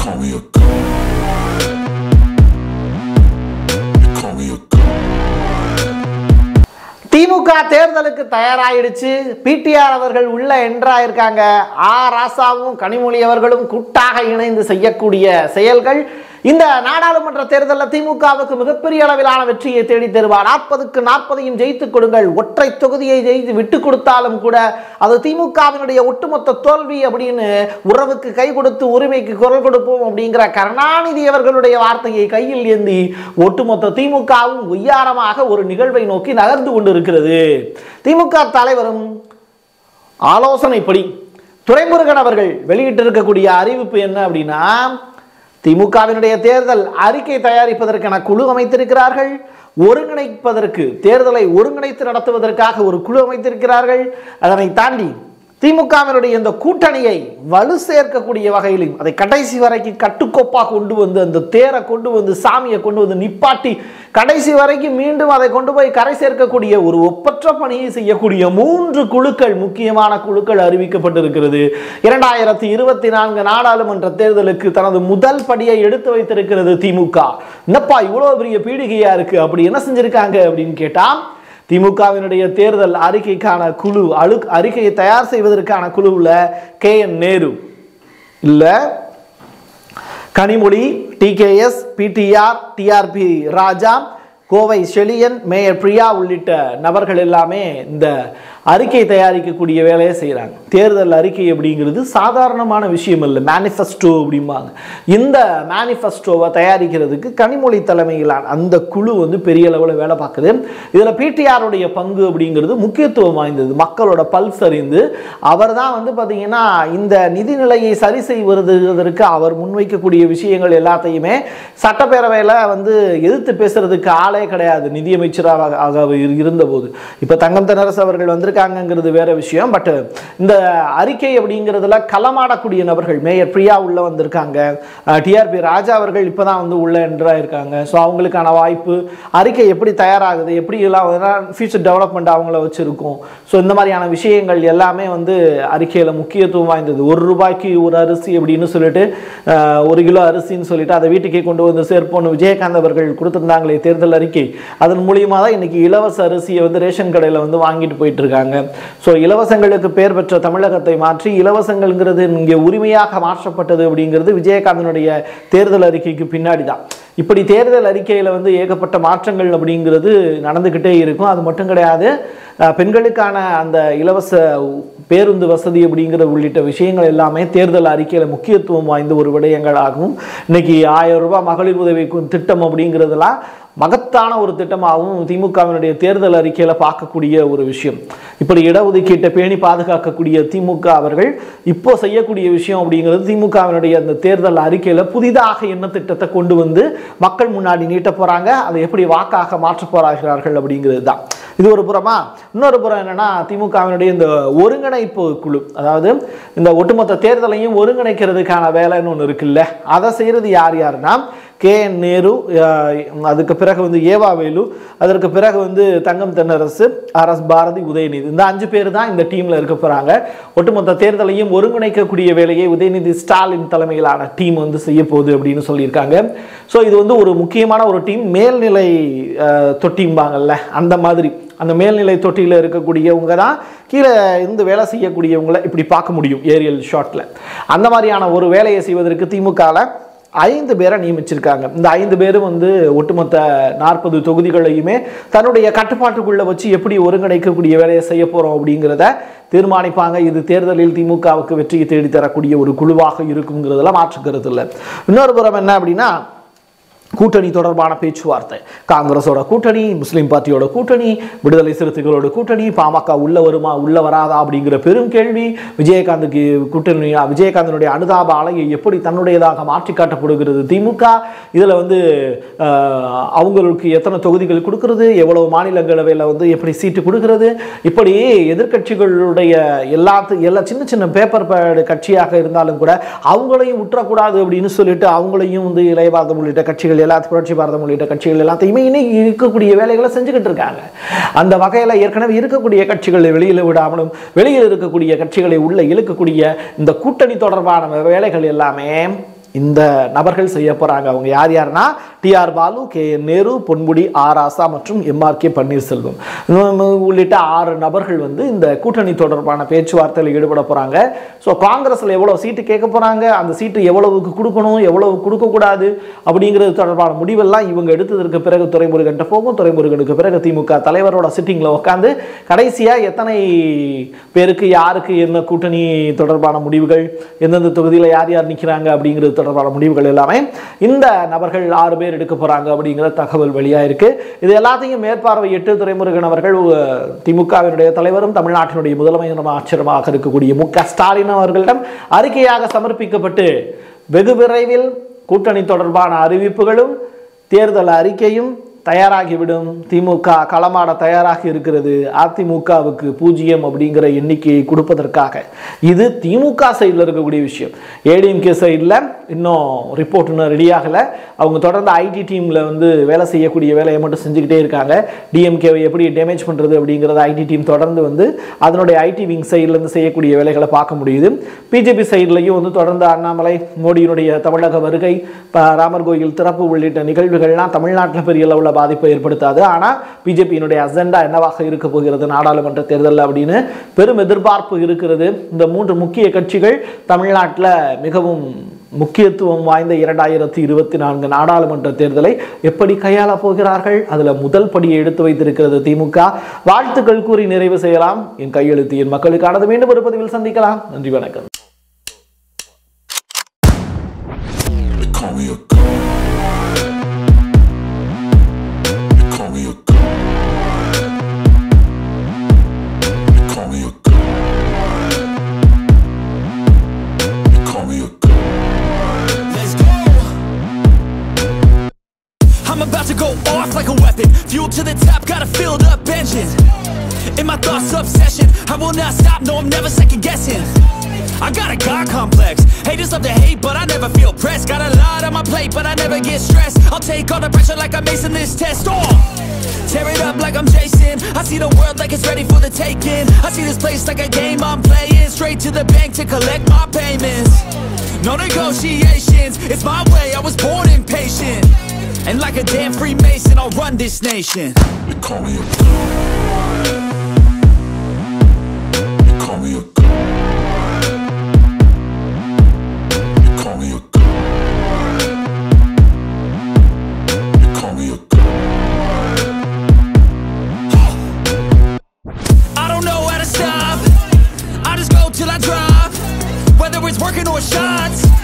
call me a god. You call me a god. திமுக தேர்தலுக்கு தயாராயிடுச்சு PTR அவர்கள் உள்ள என்றாயிருக்காங்க ஆ ராசாவும் கனிமொழி அவர்களும் கூட்டாக இணைந்து செய்யக்கூடிய செயல்கள் இந்த நாடாளுமன்ற தேர்தலில் திமுகவுக்கு மிகப்பெரிய அளவிலான வெற்றியை தேடி தருவார் நாற்பதுக்கு நாற்பதையும் ஜெயித்துக் கொடுங்கள் ஒற்றை தொகுதியை ஜெயித்து விட்டு கொடுத்தாலும் கூட அது திமுகவினுடைய ஒட்டுமொத்த தோல்வி அப்படின்னு உறவுக்கு கை கொடுத்து உரிமைக்கு குரல் கொடுப்போம் அப்படிங்கிற கருணாநிதி அவர்களுடைய வார்த்தையை கையில் ஏந்தி ஒட்டுமொத்த திமுகவும் ஒய்யாரமாக ஒரு நிகழ்வை நோக்கி நகர்ந்து கொண்டிருக்கிறது திமுக தலைவரும் ஆலோசனைப்படி துரைமுருகன் அவர்கள் வெளியிட்டிருக்கக்கூடிய அறிவிப்பு என்ன அப்படின்னா திமுகவினுடைய தேர்தல் அறிக்கை தயாரிப்பதற்கென குழு அமைத்திருக்கிறார்கள் ஒருங்கிணைப்பதற்கு தேர்தலை ஒருங்கிணைத்து நடத்துவதற்காக ஒரு குழு அமைத்திருக்கிறார்கள் அதனை தாண்டி திமுகவினுடைய இந்த கூட்டணியை வலு சேர்க்கக்கூடிய வகையிலும் அதை கடைசி வரைக்கும் கட்டுக்கோப்பாக கொண்டு வந்து அந்த தேரை கொண்டு வந்து சாமியை கொண்டு வந்து நிப்பாட்டி கடைசி வரைக்கும் மீண்டும் அதை கொண்டு போய் கரை சேர்க்கக்கூடிய ஒரு ஒப்பற்ற பணியை செய்யக்கூடிய மூன்று குழுக்கள் முக்கியமான குழுக்கள் அறிவிக்கப்பட்டிருக்கிறது இரண்டாயிரத்தி இருபத்தி நான்கு நாடாளுமன்ற தேர்தலுக்கு தனது முதல் படியை எடுத்து வைத்திருக்கிறது திமுக என்னப்பா இவ்வளோ பெரிய பீடிகையா இருக்கு அப்படி என்ன செஞ்சிருக்காங்க அப்படின்னு கேட்டா திமுகவினுடைய தேர்தல் அறிக்கைக்கான குழு அழு அறிக்கையை தயார் செய்வதற்கான குழுவில் கே என் நேரு இல்லை Kanimozhi TKS PTR TRB Raja Kovai Chezhiyan mayor Priya உள்ளிட்ட நபர்கள் எல்லாமே இந்த அறிக்கை தயாரிக்கக்கூடிய வேலையை செய்கிறாங்க தேர்தல் அறிக்கை அப்படிங்கிறது சாதாரணமான விஷயம் இல்லை மேனிஃபெஸ்டோ அப்படிம்பாங்க இந்த மேனிஃபெஸ்டோவை தயாரிக்கிறதுக்கு கனிமொழி தலைமையிலான அந்த குழு வந்து பெரிய அளவில் வேலை பார்க்குது இதில் பிடிஆருடைய பங்கு அப்படிங்கிறது முக்கியத்துவம் வாய்ந்தது மக்களோட பல்ஸ் அறிந்து அவர் தான் வந்து பார்த்தீங்கன்னா இந்த நிதிநிலையை சரி செய்வதற்கு அவர் முன்வைக்கக்கூடிய விஷயங்கள் எல்லாத்தையுமே சட்டப்பேரவையில் வந்து எதிர்த்து பேசுறதுக்கு ஆளே கிடையாது நிதியமைச்சராக ஆக அவர் இருந்தபோது இப்போ தங்கம் தென்னரசு அவர்கள் வந்திருக்காங்கங்கிறது வேற விஷயம் பட் இந்த அறிக்கை அப்படிங்கிறதுல களமாடக்கூடிய நபர்கள் மேயர் பிரியா உள்ள வந்திருக்காங்க டிஆர்பி ராஜா அவர்கள் இப்போ தான் வந்து உள்ள என்றா இருக்காங்க ஸோ அவங்களுக்கான வாய்ப்பு அறிக்கை எப்படி தயாராகுது எப்படி எல்லாம் ஃபியூச்சர் டெவலப்மெண்ட் அவங்கள வச்சுருக்கோம் ஸோ இந்த மாதிரியான விஷயங்கள் எல்லாமே வந்து அறிக்கையில் முக்கியத்துவம் வாய்ந்தது ஒரு ரூபாய்க்கு ஒரு அரிசி அப்படின்னு சொல்லிட்டு அஹ், ஒரு கிலோ அரிசின்னு சொல்லிட்டு அதை வீட்டுக்கே கொண்டு வந்து சேர்ப்போம்னு விஜயகாந்த் அவர்கள் கொடுத்திருந்தாங்களே தேர்தல் அறிக்கை அதன் மூலியமாக தான் இன்னைக்கு இலவச அரிசியை வந்து ரேஷன் கடையில் வந்து வாங்கிட்டு போயிட்டு இருக்காங்க ஸோ இலவசங்களுக்கு பேர் பெற்ற தமிழகத்தை மாற்றி இலவசங்கள்ங்கிறது இங்கே உரிமையாக மாற்றப்பட்டது அப்படிங்கிறது விஜயகாந்தனுடைய தேர்தல் அறிக்கைக்கு பின்னாடி தான் இப்படி தேர்தல் அறிக்கையில் வந்து ஏகப்பட்ட மாற்றங்கள் அப்படிங்கிறது நடந்துக்கிட்டே இருக்கும் அது மட்டும் கிடையாது அஹ், பெண்களுக்கான அந்த இலவச பேருந்து வசதி அப்படிங்கிற உள்ளிட்ட விஷயங்கள் எல்லாமே தேர்தல் அறிக்கையில் முக்கியத்துவம் வாய்ந்த ஒரு விடயங்களாகவும் இன்னைக்கு ஆயிரம் ரூபாய் மகளிர் உதவி கு- திட்டம் அப்படிங்கிறதெல்லாம் மகத்தான ஒரு திட்டமாகவும் திமுகவினுடைய தேர்தல் அறிக்கையில் பார்க்கக்கூடிய ஒரு விஷயம் இப்படி இடஒதுக்கீட்டை பேணி பாதுகாக்கக்கூடிய திமுக அவர்கள் இப்போ செய்யக்கூடிய விஷயம் அப்படிங்கிறது திமுகவினுடைய அந்த தேர்தல் அறிக்கையில் புதிதாக என்ன திட்டத்தை கொண்டு வந்து மக்கள் முன்னாடி நீட்ட போறாங்க அதை எப்படி வாக்காக மாற்ற போறார்கள் அப்படிங்கிறது தான் இது ஒரு புறமா இன்னொரு புறம் என்னன்னா திமுகவினுடைய இந்த ஒருங்கிணைப்பு குழு அதாவது இந்த ஒட்டுமொத்த தேர்தலையும் ஒருங்கிணைக்கிறதுக்கான வேலைன்னு ஒன்று இருக்குல்ல அதை செய்யறது யார் யாருன்னா கே என் நேரு அஹ், அதுக்கு பிறகு வந்து ஏவா வேலு அதற்கு பிறகு வந்து தங்கம் தென்னரசு ஆர் எஸ் பாரதி உதயநிதி இந்த அஞ்சு பேர் தான் இந்த டீம்ல இருக்க போறாங்க ஒட்டுமொத்த தேர்தலையும் ஒருங்கிணைக்கக்கூடிய வேலையை உதயநிதி ஸ்டாலின் தலைமையிலான டீம் வந்து செய்ய போகுது அப்படின்னு சொல்லியிருக்காங்க ஸோ இது வந்து ஒரு முக்கியமான ஒரு டீம் மேல்நிலை அஹ், தொட்டிம்பாங்கல்ல அந்த மாதிரி அந்த மேல்நிலை தொட்டியில் இருக்கக்கூடியவங்க தான் கீழே இருந்து வேலை செய்யக்கூடியவங்கள இப்படி பார்க்க முடியும் ஏரியல் ஷாட்டில் அந்த மாதிரியான ஒரு வேலையை செய்வதற்கு திமுகவில் ஐந்து பேரை நியமிச்சிருக்காங்க இந்த ஐந்து பேரும் வந்து ஒட்டுமொத்த நாற்பது தொகுதிகளையுமே தன்னுடைய கட்டுப்பாட்டுக்குள்ள வச்சு எப்படி ஒருங்கிணைக்கக்கூடிய வேலையை செய்ய போறோம் அப்படிங்கிறத தீர்மானிப்பாங்க இது தேர்தலில் திமுகவுக்கு வெற்றியை தேடி தரக்கூடிய ஒரு குழுவாக இருக்குங்கிறதுல மாற்றுக்கிறது இல்லை இன்னொரு புறம் என்ன அப்படின்னா கூட்டணி தொடர்பான பேச்சுவார்த்தை காங்கிரஸோட கூட்டணி முஸ்லீம் பார்ட்டியோட கூட்டணி விடுதலை சிறுத்தைகளோட கூட்டணி பாமக உள்ள வருமா உள்ள வராதா அப்படிங்கிற பெரும் கேள்வி விஜயகாந்துக்கு கூட்டணி விஜயகாந்தனுடைய அனுதாப அலையை எப்படி தன்னுடையதாக மாற்றி காட்டப்படுகிறது திமுக இதில் வந்து ஆஹ், அவங்களுக்கு எத்தனை தொகுதிகள் கொடுக்கறது எவ்வளவு மாநிலங்களவையில் வந்து எப்படி சீட்டு கொடுக்கறது இப்படி எதிர்க்கட்சிகளுடைய எல்லாத்து எல்லா சின்ன சின்ன பேப்பர் பேடு கட்சியாக இருந்தாலும் கூட அவங்களையும் விட்டுறக்கூடாது அப்படின்னு சொல்லிட்டு அவங்களையும் வந்து இளைய பாரதம் உள்ளிட்ட கட்சிகள் எல்லாத்து புரட்சி பாரதம் உள்ளிட்ட கட்சிகள் எல்லாத்தையுமே இன்னைக்கு இருக்கக்கூடிய வேலைகளை செஞ்சுக்கிட்டு இருக்காங்க அந்த வகையில் ஏற்கனவே இருக்கக்கூடிய கட்சிகளை வெளியில் விடாமலும் வெளியில் இருக்கக்கூடிய கட்சிகளை உள்ள இழுக்கக்கூடிய இந்த கூட்டணி தொடர்பான வேலைகள் எல்லாமே இந்த நபர்கள் செய்ய போறாங்க அவங்க யார் யாருன்னா TR Baalu K N Nehru Ponmudi R Asa மற்றும் எம்ஆர் கே பன்னீர்செல்வம் உம், உள்ளிட்ட ஆறு நபர்கள் வந்து இந்த கூட்டணி தொடர்பான பேச்சுவார்த்தையில் ஈடுபட போறாங்க ஸோ காங்கிரஸ்ல எவ்வளவு சீட்டு கேட்க போறாங்க அந்த சீட்டு எவ்வளவுக்கு கொடுக்கணும் எவ்வளவு கொடுக்கக்கூடாது அப்படிங்கிறது தொடர்பான முடிவெல்லாம் இவங்க எடுத்ததற்கு பிறகு துறைமுருகன்ட்ட போகும் துறைமுருகனுக்கு பிறகு திமுக தலைவரோட சிட்டிங்கில் உட்காந்து கடைசியா எத்தனை பேருக்கு யாருக்கு என்ன கூட்டணி தொடர்பான முடிவுகள் எந்தெந்த தொகுதியில் யார் யார் நிற்கிறாங்க அப்படிங்கிறது தொடர்பான முடிவுகள் எல்லாமே இந்த நபர்கள் ஆறு பேர் எடுக்க போறாங்க அப்படிங்கிற தகவல் வெளியாயிருக்கு இது எல்லாத்தையும் மேற்பார்வையிட்டு துரைமுருகன் அவர்கள் அஹ், திமுகவினுடைய தலைவரும் தமிழ்நாட்டினுடைய முதலமைச்சருமாக இருக்கக்கூடிய மு க ஸ்டாலின் அவர்களிடம் அறிக்கையாக சமர்ப்பிக்கப்பட்டு வெகு விரைவில் கூட்டணி தொடர்பான அறிவிப்புகளும் தேர்தல் அறிக்கையும் தயாராகிவிடும் திமுக களமாட தயாராகி இருக்கிறது அதிமுகவுக்கு பூஜ்ஜியம் அப்படிங்கிற எண்ணிக்கையை கொடுப்பதற்காக இது திமுக சைடில் இருக்கக்கூடிய விஷயம் ஏடிஎம்கே சைடில் இன்னும் ரிப்போர்ட் இன்னும் ரெடி ஆகலை அவங்க தொடர்ந்து ஐடி டீமில் வந்து வேலை செய்யக்கூடிய வேலையை மட்டும் செஞ்சுக்கிட்டே இருக்காங்க டிஎம்கேவை எப்படி டேமேஜ் பண்ணுறது அப்படிங்கிறத ஐடி டீம் தொடர்ந்து வந்து அதனுடைய ஐடி விங் சைட்லேருந்து செய்யக்கூடிய வேலைகளை பார்க்க முடியுது பிஜேபி சைட்லையும் வந்து தொடர்ந்து அண்ணாமலை மோடியினுடைய தமிழக வருகை ப- ராமர் கோயில் திறப்பு உள்ளிட்ட நிகழ்வுகள்லாம் தமிழ்நாட்டில் பெரிய அளவில் பாதிப்பை ஏற்படுத்தாது ஆனால் பிஜேபியினுடைய அஜெண்டா என்னவாக இருக்க போகிறது நாடாளுமன்ற தேர்தலில் அப்படின்னு பெரும் எதிர்பார்ப்பு இருக்கிறது இந்த மூன்று முக்கிய கட்சிகள் தமிழ்நாட்டில் மிகவும் முக்கியத்துவம் வாய்ந்த இரண்டாயிரத்தி இருபத்தி நான்கு நாடாளுமன்ற தேர்தலை எப்படி கையாள போகிறார்கள் அதில் முதல் படியை எடுத்து வைத்திருக்கிறது திமுக வாழ்த்துக்கள் கூறி நிறைவு செய்யலாம் என் கையெழுத்து என் மக்களுக்கானது மீண்டும் ஒரு பதிவில் சந்திக்கலாம் நன்றி வணக்கம் They call me a god. They call me a god. They call me a god. They call me a god. Let's go. I'm about to go off like a weapon. Fuel to the top, got a filled up engine. In my thoughts, obsession. I will not stop, no, I'm never second guessing. I got a God complex. Haters love to hate, but I never feel pressed. Got a lot on my plate, but I never get stressed. I'll take all the pressure like I'm acing this test. Oh! Tear it up like I'm Jason. I see the world like it's ready for the taking. I see this place like a game I'm playing. Straight to the bank to collect my payments. No negotiations, it's my way. I was born impatient. And like a damn Freemason, I'll run this nation. They call me a god. They call me a god. They call me a god. They call me a god. I don't know how to stop. I just go till I drop. Whether it's working or shots,